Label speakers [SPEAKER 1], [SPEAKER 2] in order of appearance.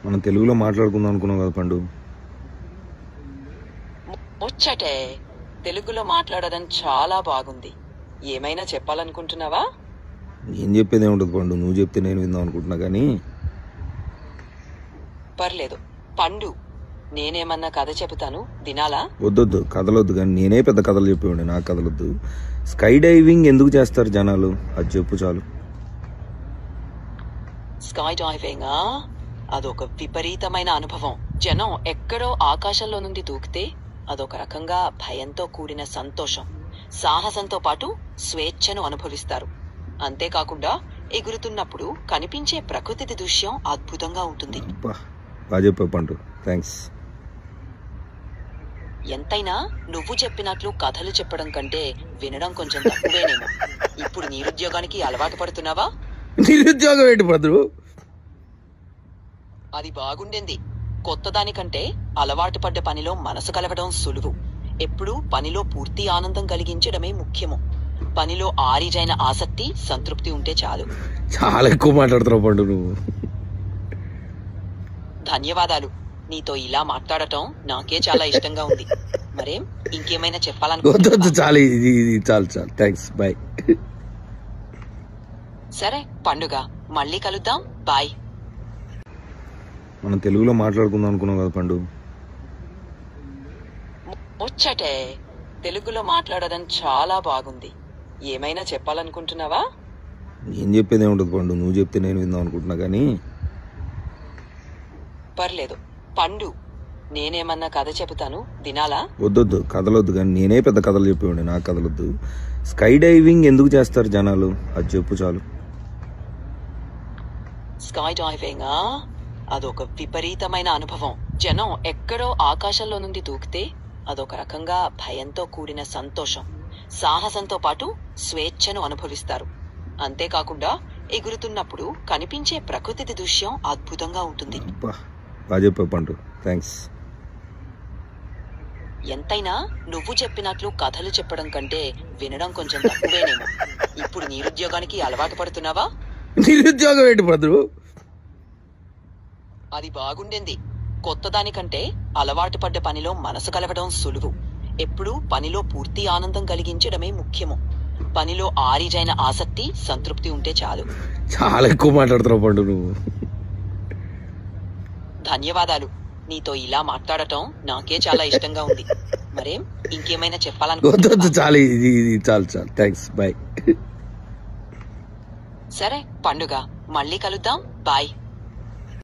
[SPEAKER 1] మనం తెలుగులో మాట్లాడుకుందాం అనుకున్నాం కదా పండు
[SPEAKER 2] ముచ్చటే తెలుగులో మాట్లాడడం చాలా బాగుంది ఏమైనా చెప్పాలనుకుంటున్నావా
[SPEAKER 1] ఏం చెప్పేది ఏముంటుంది పండు నువ్వు చెప్తే నేను విందాం అనుకుంటున్నా కానీ
[SPEAKER 2] పర్లేదు పండు నేనేమన్నా కథ చెబుతాను వినాలా
[SPEAKER 1] వద్దొద్దు కథలొద్దు కానీ నేనే పెద్ద కథలు చెప్పేవాడి నాకు కథలొద్దు స్కై డైవింగ్ ఎందుకు చేస్తారు జనాలు అది చెప్పు చాలు
[SPEAKER 2] స్కై డైవింగ్ అదొక విపరీతమైన అనుభవం జనం ఎక్కడో ఆకాశంలో నుండి దూకితే అదొక రకంగా భయంతో కూడిన సంతోషం సాహసంతో పాటు స్వేచ్ఛను అనుభవిస్తారు అంతేకాకుండా ఎగురుతున్నప్పుడు కనిపించే ప్రకృతి దృశ్యం అద్భుతంగా ఉంటుంది
[SPEAKER 1] అబ్బా, బాగా చెప్పావు పండు థ్యాంక్స్
[SPEAKER 2] ఎంతైనా నువ్వు చెప్పినట్లు కథలు చెప్పడం కంటే వినడం కొంచెం తక్కువేనేమో ఇప్పుడు నిరుద్యోగానికి అలవాటు పడుతున్నావా
[SPEAKER 1] నిరుద్యోగం ఏంటి భద్రు
[SPEAKER 2] అది బాగుండింది కొత్త దానికంటే అలవాటు పడ్డ పనిలో మనసు కలవడం సులువు ఎప్పుడూ పనిలో పూర్తి ఆనందం కలిగించడమే ముఖ్యము పనిలో ఆరిజైన ఆసక్తి సంతృప్తి ఉంటే చాలు
[SPEAKER 1] చాలా ఎక్కువ మాట్లాడుతున్నావు పండు నువ్వు
[SPEAKER 2] ధన్యవాదాలు నీతో ఇలా మాట్లాడటం నాకే చాలా ఇష్టంగా ఉంది మరేం ఇంకేమైనా
[SPEAKER 1] వద్దొద్దు
[SPEAKER 2] చెప్పాలనుకుంటున్నావా
[SPEAKER 1] చాలు ఇది ఇది చాలు చాలు థ్యాంక్స్ బాయ్
[SPEAKER 2] సరే పండుగ మళ్ళీ కలుద్దాం బాయ్
[SPEAKER 1] మనం తెలుగులో మాట్లాడుకుందాం అనుకున్నాం కదా పండు
[SPEAKER 2] ముచ్చటే తెలుగులో మాట్లాడడం చాలా బాగుంది ఏమైనా చెప్పాలనుకుంటున్నావా
[SPEAKER 1] ఏం చెప్పేది ఏముంటుంది పండు నువ్వు చెప్తే నేను విందాం అనుకుంటున్నా కానీ
[SPEAKER 2] పర్లేదు పండు నేనేమన్నా కథ చెబుతాను వినాలా
[SPEAKER 1] వద్దొద్దు కథలొద్దు కానీ నేనే పెద్ద కథలు చెప్పేవాడి నాకు కథలొద్దు స్కై డైవింగ్ ఎందుకు చేస్తారు జనాలు అది చెప్పు చాలు
[SPEAKER 2] స్కై డైవింగ్ అదొక విపరీతమైన అనుభవం జనం ఎక్కడో ఆకాశంలో నుండి దూకితే అదొక రకంగా భయంతో కూడిన సంతోషం సాహసంతో పాటు స్వేచ్ఛను అనుభవిస్తారు అంతేకాకుండా ఎగురుతున్నప్పుడు కనిపించే ప్రకృతి దృశ్యం అద్భుతంగా ఉంటుంది
[SPEAKER 1] అబ్బా, బాగా చెప్పావు పండు థ్యాంక్స్
[SPEAKER 2] ఎంతైనా నువ్వు చెప్పినట్లు కథలు చెప్పడం కంటే వినడం కొంచెం తక్కువేనేమో ఇప్పుడు నిరుద్యోగానికి అలవాటు పడుతున్నావా
[SPEAKER 1] నిరుద్యోగం ఏంటి భద్రు
[SPEAKER 2] అది బాగుండింది కొత్త దానికంటే అలవాటు పడ్డ పనిలో మనసు కలవడం సులువు ఎప్పుడూ పనిలో పూర్తి ఆనందం కలిగించడమే ముఖ్యము పనిలో ఆరిజైన ఆసక్తి సంతృప్తి ఉంటే చాలు
[SPEAKER 1] చాలా ఎక్కువ మాట్లాడుతున్నావు పండు నువ్వు
[SPEAKER 2] ధన్యవాదాలు నీతో ఇలా మాట్లాడటం నాకే చాలా ఇష్టంగా ఉంది మరేం ఇంకేమైనా
[SPEAKER 1] వద్దొద్దు
[SPEAKER 2] చెప్పాలనుకుంటున్నావా
[SPEAKER 1] చాలు ఇది ఇది చాలు చాలు థ్యాంక్స్ బాయ్
[SPEAKER 2] సరే పండుగ మళ్ళీ కలుద్దాం బాయ్